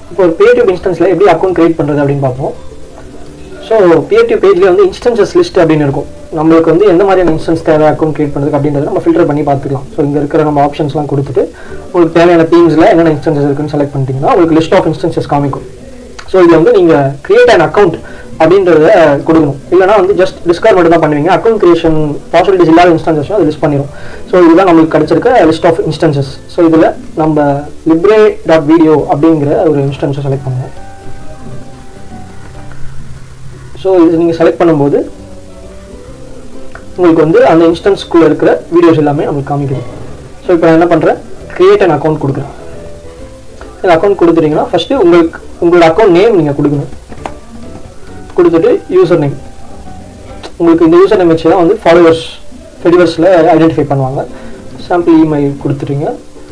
இப்போ ஒரு பேடியூப் இன்ஸ்டன்ஸில் எப்படி அக்கௌண்ட் கிரியேட் பண்ணுறது அப்படின்னு பார்ப்போம் ஸோ பிஎர்டி பேஜ்ல வந்து இன்ஸ்டன்சஸ் லிஸ்ட் அப்படின்னு இருக்கும் நம்மளுக்கு வந்து எந்த மாதிரியான இன்ஸ்டன்ஸ் தேவை அக்கௌண்ட் கிரியேட் பண்ணுறதுக்கு அப்படின்றத நம்ம ஃபில்டர் பண்ணி பார்த்துக்கலாம் ஸோ இங்கே இருக்கிற நம்ம ஆப்ஷன்ஸ்லாம் கொடுத்துட்டு உங்களுக்கு தேவையான தீம்ஸில் என்னென்ன இன்ஸ்டன்சஸ் இருக்குன்னு செலக்ட் பண்ணிட்டீங்கன்னா உங்களுக்கு லிஸ்ட் ஆஃப் இன்ஸ்டன்சஸ் காமிக்கும் ஸோ இதில் வந்து நீங்கள் கிரியேட் அன் அக்கௌண்ட் அப்படின்றத கொடுக்கணும் இல்லைனா வந்து ஜஸ்ட் டிஸ்கார்ட் மட்டும் தான் பண்ணுவீங்க அக்கௌண்ட் கிரியேஷன் பாசிபிலிட்டிஸ் இல்லாத இன்ஸ்டன்சஸும் அது லிஸ்ட் பண்ணிடும் ஸோ இதுதான் நம்மளுக்கு கிடைச்சிருக்க லிஸ்ட் ஆஃப் இன்ஸ்டன்சஸ் ஸோ இதில் நம்ம லிப்ரே டாட் வீடியோ அப்படிங்கிற ஒரு இன்ஸ்டன்ஸை செலக்ட் பண்ணுவோம் ஸோ இது நீங்கள் செலக்ட் பண்ணும்போது உங்களுக்கு வந்து அந்த இன்ஸ்டன்ஸ்க்குள்ளே இருக்கிற வீடியோஸ் எல்லாமே நம்மளுக்கு காமிக்குது ஸோ இப்போ நான் என்ன பண்ணுறேன் கிரியேட் அன் அக்கௌண்ட் கொடுக்குறேன் இந்த அக்கௌண்ட் கொடுத்துட்டீங்கன்னா ஃபஸ்ட்டு உங்களுக்கு உங்களோட அக்கௌண்ட் நேம் நீங்கள் கொடுக்கணும் கொடுத்துட்டு யூசர் நேம் உங்களுக்கு இந்த யூசர் நேம் வச்சு தான் வந்து ஃபாலோவர்ஸ் ஃபெடிவர்ஸில் ஐடென்டிஃபை பண்ணுவாங்க சாம்பிள் இமெயில் கொடுத்துட்டீங்க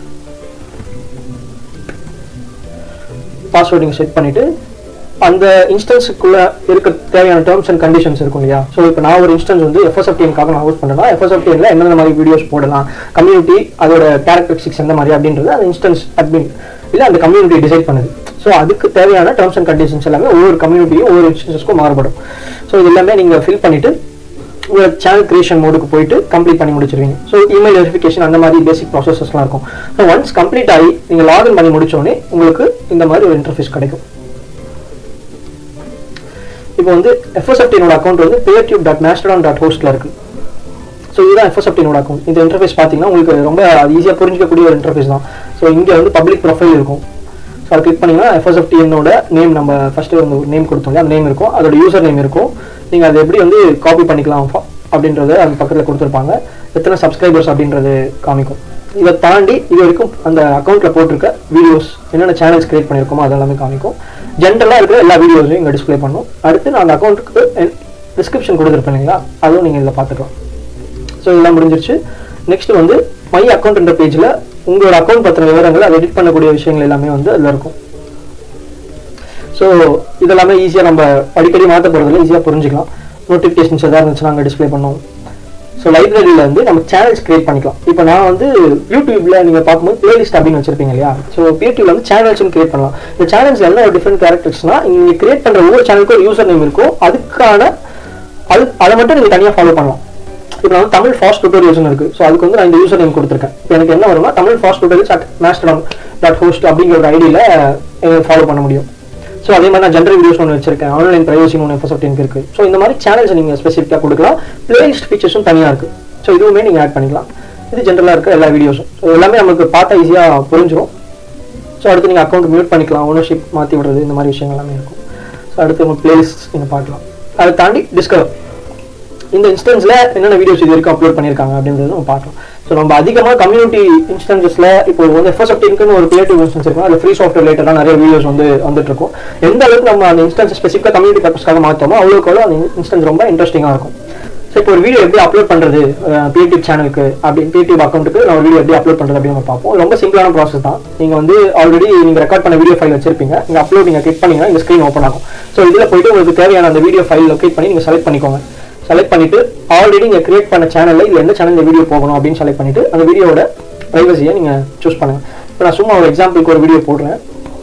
பாஸ்வேர்டு நீங்கள் செட் பண்ணிவிட்டு அந்த இன்ஸ்டன்ஸுக்குள்ள இருக்க தேவையான டேர்ம்ஸ் அண்ட் கண்டிஷன்ஸ் இருக்கும் இல்லையா ஸோ இப்போ நான் ஒரு இன்ஸ்டன்ஸ் வந்து எஃப்எஸ்எஃப்டிஎன்காக நான் ஹோஸ்ட் பண்ணுறேன்னா எஃப்எஸ்எஃப்டிஎன்ல என்னென்ன மாதிரி வீடியோஸ் போடலாம் கம்யூனிட்டி அதோட கேரக்டரிஸ்டிக்ஸ் எந்த மாதிரி அப்படின்றது அந்த இன்ஸ்டன்ஸ் அட்மின் இல்லை அந்த கம்யூனிட்டி டிசைட் பண்ணுது ஸோ அதுக்கு தேவையான டேர்ம்ஸ் அண்ட் கண்டிஷன்ஸ் எல்லாமே ஒவ்வொரு கம்யூனிட்டியும் ஒவ்வொரு இன்ஸ்டன்ஸஸ்க்கும் மாறுபடும் ஸோ இது எல்லாமே நீங்கள் ஃபில் பண்ணிவிட்டு உங்கள் சேனல் கிரியேஷன் மோடுக்கு போயிட்டு கம்ப்ளீட் பண்ணி முடிச்சிருவீங்க ஸோ இமெயில் வெரிஃபிகேஷன் அந்த மாதிரி பேசிக் ப்ராசஸஸ்லாம் இருக்கும் ஸோ ஒன்ஸ் கம்ப்ளீட் ஆகி நீங்கள் லாகின் பண்ணி முடிச்சோடனே உங்களுக்கு இந்த மாதிரி ஒரு இன்டர்ஃபேஸ் கிடைக்கும் இப்போ வந்து எஃப்எஸ்எஃப்டினோட அக்கௌண்ட் வந்து பேடியூப் டாட் மேஸ்டடான் டாட் ஹோஸ்ட்டில் இருக்குது ஸோ இதுதான் எஃப்எஸ்எஃப்டினோட அக்கௌண்ட் இந்த இன்டர்ஃபேஸ் பார்த்தீங்கன்னா உங்களுக்கு ரொம்ப ஈஸியாக புரிஞ்சிக்கக்கூடிய ஒரு இன்டர்ஃபேஸ் தான் ஸோ இங்கே வந்து பப்ளிக் ப்ரொஃபைல் இருக்கும் ஸோ அதை கிளிக் பண்ணிங்கன்னா எஃப்எஸ்எஃப்டிஎன்னோட நேம் நம்ம ஃபஸ்ட்டு வந்து நேம் கொடுத்தோம் அந்த நேம் இருக்கும் அதோட யூசர் நேம் இருக்கும் நீங்கள் அதை எப்படி வந்து காப்பி பண்ணிக்கலாம் ஃப- அப்படின்றத அந்த பக்கத்தில் கொடுத்துருப்பாங்க எத்தனை சப்ஸ்கிரைபர்ஸ் அப்படின்றது காமிக்கும் இதை தாண்டி இது வரைக்கும் அந்த அக்கௌண்ட்டில் போட்டிருக்க வீடியோஸ் என்னென்ன சேனல்ஸ் கிரியேட் பண்ணியிருக்கோமோ அதெல்லாமே காமிக்கும் ஜென்ரலாக இருக்கிற எல்லா வீடியோஸையும் இங்கே டிஸ்ப்ளே பண்ணும் அடுத்து நான் அந்த அக்கௌண்ட்டுக்கு டிஸ்கிரிப்ஷன் கொடுத்துருப்பேன் இல்லைங்களா அதுவும் நீங்கள் இதில் பார்த்துக்கலாம் ஸோ இதெல்லாம் முடிஞ்சிருச்சு நெக்ஸ்ட் வந்து மை அக்கௌண்ட்ன்ற பேஜில் உங்களோட அக்கௌண்ட் பற்றின விவரங்கள் அதை எடிட் பண்ணக்கூடிய விஷயங்கள் எல்லாமே வந்து அதில் இருக்கும் ஸோ இதெல்லாமே ஈஸியாக நம்ம அடிக்கடி மாற்ற போகிறதுல ஈஸியாக புரிஞ்சுக்கலாம் நோட்டிஃபிகேஷன்ஸ் எதாவது இருந்துச்சுன்னா அங்கே டிஸ்ப்ளே பண்ணுவோம் ஸோ லைப்ரரியில் வந்து நம்ம சேனல்ஸ் கிரியேட் பண்ணிக்கலாம் இப்போ நான் வந்து யூடியூப்ல நீங்கள் பார்க்கும்போது பிளேலிஸ்ட் அப்படின்னு வச்சிருப்பீங்க இல்லையா ஸோ யூடியூப்ல வந்து சேனல்ஸும் கிரியேட் பண்ணலாம் இந்த சேனல்ஸ்ல என்ன ஒரு டிஃப்ரெண்ட் கேரக்டர்ஸ்னா நீங்கள் கிரியேட் பண்ணுற ஒவ்வொரு சேனலுக்கும் ஒரு யூசர் நேம் இருக்கும் அதுக்கான அது அதை மட்டும் நீங்கள் தனியாக ஃபாலோ பண்ணலாம் இப்போ வந்து தமிழ் ஃபாஸ்ட் டுட்டோரியல்ஸ்னு இருக்கு ஸோ அதுக்கு வந்து நான் இந்த யூசர் நேம் கொடுத்துருக்கேன் இப்போ எனக்கு என்ன வரும்னா Tamil fast tutorials at master dot host அப்படிங்கிற ஒரு ஐடியில் ஃபாலோ பண்ண முடியும் ஸோ அதே மாதிரி நான் ஜென்ரல் வீடியோஸ் ஒன்று வச்சிருக்கேன் ஆன்லைன் ப்ரைவசின்னு ஒன்று எஃப்எஸ்எஃப்டின் இருக்கு ஸோ இந்த மாதிரி சேனல்ஸ் நீங்கள் ஸ்பெசிஃபிக்காக கொடுக்கலாம் பிளேலிஸ்ட் ஃபீச்சர்ஸும் தனியாக இருக்கு ஸோ இதுவுமே நீங்கள் ஆட் பண்ணிக்கலாம் இது ஜென்ரலாக இருக்க எல்லா வீடியோஸும் ஸோ எல்லாமே நமக்கு பார்த்தா ஈஸியாக புரிஞ்சிடும் ஸோ அடுத்து நீங்கள் அக்கௌண்ட் மியூட் பண்ணிக்கலாம் ஓனர்ஷிப் மாற்றி விடுறது இந்த மாதிரி விஷயங்கள் எல்லாமே இருக்கும் ஸோ அடுத்து உங்கள் பிளேலிஸ்ட் நீங்கள் பார்க்கலாம் அதை தாண்டி டிஸ்கவர் இந்த இன்ஸ்டன்ஸ்ல என்னென்ன வீடியோஸ் இது வரைக்கும் அப்லோட் பண்ணியிருக்காங்க அப்படின்றது நம்ம பார்க்கலாம் ஸோ நம்ம அதிகமாக கம்யூனிட்டி இன்ஸ்டன்சஸ்ல இப்போ வந்து எஃப்எஸ்எஃப்டின்னு ஒரு கிரியேட்டிவ் இன்ஸ்டன்ஸ் இருக்கும் அது ஃப்ரீ சாஃப்ட்வேர் ரிலேட்டடாக நிறைய வீடியோஸ் வந்து வந்துட்டு இருக்கும் எந்த அளவுக்கு நம்ம அந்த இன்ஸ்டன்ஸ் ஸ்பெசிஃபிக்காக கம்யூனிட்டி பர்பஸ்க்காக மாற்றோமோ அவ்வளோக்கு அவ்வளோ அந்த இன்ஸ்டன்ஸ் ரொம்ப இன்ட்ரெஸ்டிங்காக இருக்கும் ஸோ இப்போ ஒரு வீடியோ எப்படி அப்லோட் பண்ணுறது பியூடியூப் சேனலுக்கு அப்படி பியூடியூப் அக்கௌண்ட்டுக்கு நான் ஒரு வீடியோ எப்படி அப்லோட் பண்ணுறது அப்படின்னு நம்ம பார்ப்போம் ரொம்ப சிம்பிளான ப்ராசஸ் தான் நீங்கள் வந்து ஆல்ரெடி நீங்கள் ரெக்கார்ட் பண்ண வீடியோ ஃபைல் வச்சிருப்பீங்க நீங்கள் அப்லோட் நீங்கள் கிளிக் பண்ணீங்கன்னா இந்த ஸ்க்ரீன் ஓப்பன் ஆகும் ஸோ இதில் போயிட்டு உங்களுக்கு தேவையான அந்த வீடியோ ஃபைல் லொக்கேட் பண்ணி நீங்கள் செலக்ட் பண்ணிக்கோங்க செலக்ட் பண்ணிட்டு ஆல்ரெடி நீங்கள் கிரியேட் பண்ண சேனலில் இது எந்த சேனல் இந்த வீடியோ போகணும் அப்படின்னு செலக்ட் பண்ணிட்டு அந்த வீடியோட ப்ரைவசியை நீங்கள் சூஸ் பண்ணுங்க இப்போ நான் சும்மா ஒரு எக்ஸாம்பிளுக்கு ஒரு வீடியோ போடுறேன்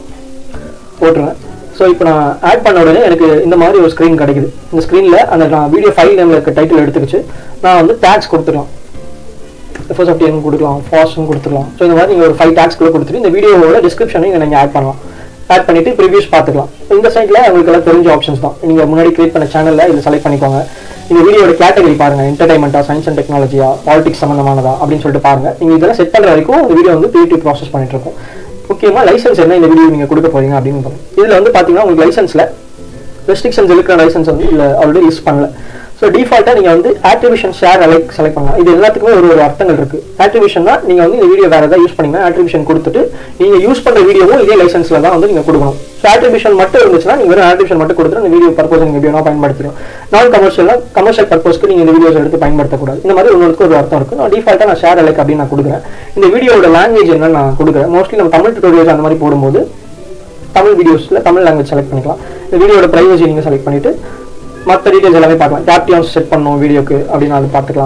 போட்டுருவேன் ஸோ இப்போ நான் ஆட் பண்ண உடனே எனக்கு இந்த மாதிரி ஒரு ஸ்க்ரீன் கிடைக்குது இந்த ஸ்க்ரீனில் அந்த நான் வீடியோ ஃபைல் நேமில் இருக்க டைட்டில் எடுத்துக்கிச்சு நான் வந்து டேக்ஸ் கொடுத்துடலாம் எஃப்எஸ்எஃப்டிஎன் கொடுக்கலாம் ஃபாஸ்ட்னு கொடுத்துக்கலாம் ஸோ இந்த மாதிரி நீங்கள் ஒரு ஃபைவ் டேக்ஸ் கூட கொடுத்துட்டு இந்த வீடியோவோட டிஸ்கிரிப்ஷனையும் நீங்கள் ஆட் பண்ணலாம் ஆட் பண்ணிட்டு ப்ரிவியூஸ் பார்த்துக்கலாம் இந்த சைடில் உங்களுக்கு எல்லாம் தெரிஞ்ச ஆப்ஷன்ஸ் தான் நீங்கள் முன்னாடி கிரியேட் பண்ண சேனலில் இதை செலக்ட் பண்ணிக்கோங்க இந்த வீடியோட கேட்டகரி பாருங்க என்டர்டைன்மெண்ட்டா சயின்ஸ் அண்ட் டெக்னாலஜியா பாலிடிக்ஸ் சம்மந்தமானதா அப்படின்னு சொல்லிட்டு பாருங்க நீங்கள் இதெல்லாம் செட் பண்ணுற வரைக்கும் இந்த வீடியோ வந்து கிரியேட்டிவ் ப்ராசஸ் பண்ணிட்டு இருக்கும் முக்கியமாக லைசன்ஸ் என்ன இந்த வீடியோ நீங்கள் கொடுக்க போறீங்க அப்படின்னு பாருங்க இதில் வந்து பார்த்தீங்கன்னா உங்களுக்கு லைசன்ஸில் ரெஸ்ட்ரிக்ஷன்ஸ் இருக்கிற லைசன்ஸ் வந்து இதில் ஆல்ரெடி லிஸ்ட் பண்ணல ஸோ டிஃபால்ட்டாக நீங்கள் வந்து ஆட்ரிபியூஷன் ஷேர் அலைக் செலக்ட் பண்ணலாம் இது எல்லாத்துக்குமே ஒரு ஒரு அர்த்தங்கள் இருக்கு ஆட்ரிபியூஷன்னா நீங்கள் வந்து இந்த வீடியோ வேறு ஏதாவது யூஸ் பண்ணீங்கன்னா ஆட்ரிபியூஷன் கொடுத்துட்டு நீங்கள் யூஸ் பண்ணுற வீடியோவும் இதே லைசன்ஸில் தான் வந்து நீங்கள் கொடுக்கணும் ஸோ ஆட்ரிபியூஷன் மட்டும் இருந்துச்சுன்னா நீங்கள் வெறும் ஆட்ரிபியூஷன் மட்டும் கொடுத்துட்டு அந்த வீடியோ பர்பஸ் நீங்கள் எப்படி வேணால் பயன்படுத்திடும் நான் கமர்ஷியலாக கமர்ஷியல் பர்பஸ்க்கு நீங்கள் இந்த வீடியோஸ் எடுத்து பயன்படுத்தக்கூடாது இந்த மாதிரி ஒன்றுக்கு ஒரு அர்த்தம் இருக்கு நான் டிஃபால்ட்டாக நான் ஷேர் அலைக் அப்படின்னு நான் கொடுக்குறேன் இந்த வீடியோட லாங்குவேஜ் என்னன்னு நான் கொடுக்குறேன் மோஸ்ட்லி நம்ம தமிழ் டுட்டோரியல்ஸ் அந்த மாதிரி போடும்போது தமிழ் வீடியோஸில் தமிழ் லாங்குவேஜ் செலக்ட் பண்ணிக்கலாம் இந்த வீடியோட ப்ரைவசி நீங்கள் செலக்ட் பண்ணிவிட்டு மற்ற டீடைல்ஸ் எல்லாமே பார்க்கலாம் கேப்டியான்ஸ் செட் பண்ணணும் வீடியோக்கு அப்படின்னு அது பார்த்துக்கலாம்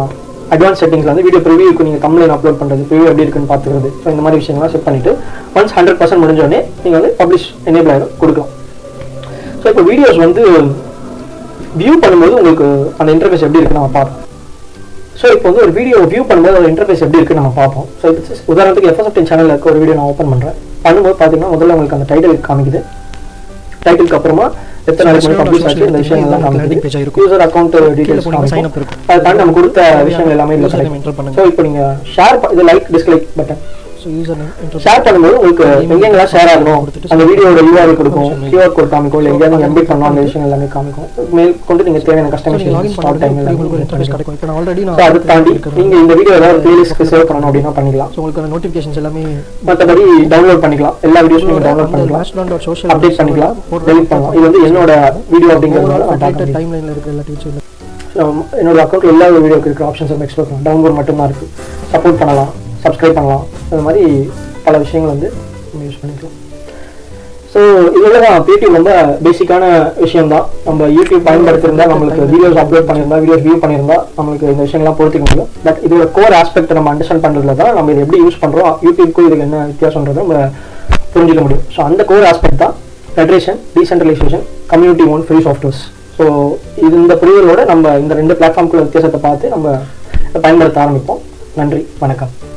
அட்வான்ஸ் செட்டிங்ஸ்ல வந்து வீடியோ ப்ரிவியூக்கு நீங்கள் கம்ப்ளைண்ட் அப்லோட் பண்ணுறது ப்ரிவியூ எப்படி இருக்குன்னு பார்த்துக்கிறது ஸோ இந்த மாதிரி விஷயங்கள்லாம் செட் பண்ணிட்டு ஒன்ஸ் ஹண்ட்ரட் பர்சன்ட் முடிஞ்சோடனே நீங்கள் வந்து பப்ளிஷ் எனேபிள் ஆகிடும் கொடுக்கலாம் ஸோ இப்போ வீடியோஸ் வந்து வியூ பண்ணும்போது உங்களுக்கு அந்த இன்டர்ஃபேஸ் எப்படி இருக்குன்னு நம்ம பார்ப்போம் ஸோ இப்போ வந்து ஒரு வீடியோ வியூ பண்ணும்போது ஒரு இன்டர்ஃபேஸ் எப்படி இருக்குன்னு நம்ம பார்ப்போம் ஸோ இப்போ உதாரணத்துக்கு எஃப்எஸ்எஃப்டின் சேனலில் இருக்க ஒரு வீடியோ நான் ஓப்பன் பண்ணுறேன் பண்ணும்போது பார்த்தீங்கன்னா முதல்ல உங்களுக்கு அந்த டைட்டில் காமிக்குது டைட்டிலுக்கு அப்புறமா எத்தனை நாளைக்கு முன்னாடி பப்ளிஷ் ஆச்சு இந்த விஷயங்கள்லாம் landing page ஆ காமிக்குது இருக்கும். யூசர் அக்கௌண்ட் கீழே டீடைல்ஸ் போனீங்கன்னா sign up காமிக்கும் இருக்கும். அதை தாண்டி நம்ம கொடுத்த விஷயங்கள் எல்லாமே இதில் User name enter கிடைக்கும் பண்ணுங்க. ஸோ இப்போ நீங்கள் ஷேர் இது like dislike button so user name share பண்ணும்போது உங்களுக்கு எங்கெங்கெல்லாம் ஷேர் ஆகணும் கொடுத்துட்டு அந்த வீடியோட யூஆர்எல் கொடுக்கும் option கியூஆர் கோட் காமிக்கும் இல்லை எங்கேயாவது நீங்கள் எம்பிட் பண்ணணும் அந்த விஷயம் எல்லாமே காமிக்கும் மேல் கொண்டு நீங்கள் தேவையான ஸோ நீங்கள் லாகின் கஸ்டமைசேஷன் ஸ்டார்ட் டைம் பண்ணுறது உங்களுக்கு ஒரு எல்லாமே இன்டர்ஃபேஸ் கிடைக்கும் இப்போ நான் ஆல்ரெடி ஸோ நான் அதை தாண்டி நீங்கள் இந்த வீடியோ ஏதாவது பிளேலிஸ்ட்க்கு சேவ் பண்ணணும் அப்படின்னா பண்ணிக்கலாம் ஸோ உங்களுக்கு நோட்டிஃபிகேஷன்ஸ் எல்லாமே மற்றபடி டவுன்லோட் பண்ணிக்கலாம் எல்லா வீடியோஸும் நீங்கள் டவுன்லோட் பண்ணிக்கலாம் மேஸ்டான் டாட் சோஷியல் அப்டேட் பண்ணிக்கலாம் டெலிட் பண்ணலாம் இது வந்து என்னோட வீடியோ அப்படிங்கிறதுனால நான் பார்க்க டைம் லைனில் இருக்கிற எல்லா டீச்சர் So, என்னோட அக்கௌண்ட்ல எல்லா வீடியோக்கு இருக்கிற ஆப்ஷன்ஸ் வந்து எக்ஸ்ப்ளோர் பண்ணலாம் டவுன்லோட் மட்டும்தான் இருக்கு சப்போர்ட் பண்ணலாம் சப்ஸ்கிரைப் பண்ணலாம் அது மாதிரி பல விஷயங்கள் வந்து யூஸ் பண்ணிக்கலாம் ஸோ இதோட தான் யூடியூப் ரொம்ப பேசிக்கான விஷயம் தான் நம்ம யூடியூப் பயன்படுத்தியிருந்தா நம்மளுக்கு வீடியோஸ் அப்லோட் பண்ணியிருந்தா வீடியோஸ் வியூ பண்ணியிருந்தா நம்மளுக்கு இந்த விஷயங்கள்லாம் பொறுத்திக்க முடியும் பட் இதோட கோர் ஆஸ்பெக்ட் நம்ம அண்டர்ஸ்டாண்ட் பண்ணுறதுல தான் நம்ம இதை எப்படி யூஸ் பண்ணுறோம் யூடியூப்க்கும் இதுக்கு என்ன வித்தியாசன்றதை நம்ம புரிஞ்சிக்க முடியும் ஸோ அந்த கோர் ஆஸ்பெக்ட் தான் federation decentralisation community own free softwares so இது இந்த புரிதலோட நம்ம இந்த ரெண்டு பிளாட்ஃபார்ம்குள்ள வித்தியாசத்தை பார்த்து நம்ம பயன்படுத்த ஆரம்பிப்போம் நன்றி வணக்கம்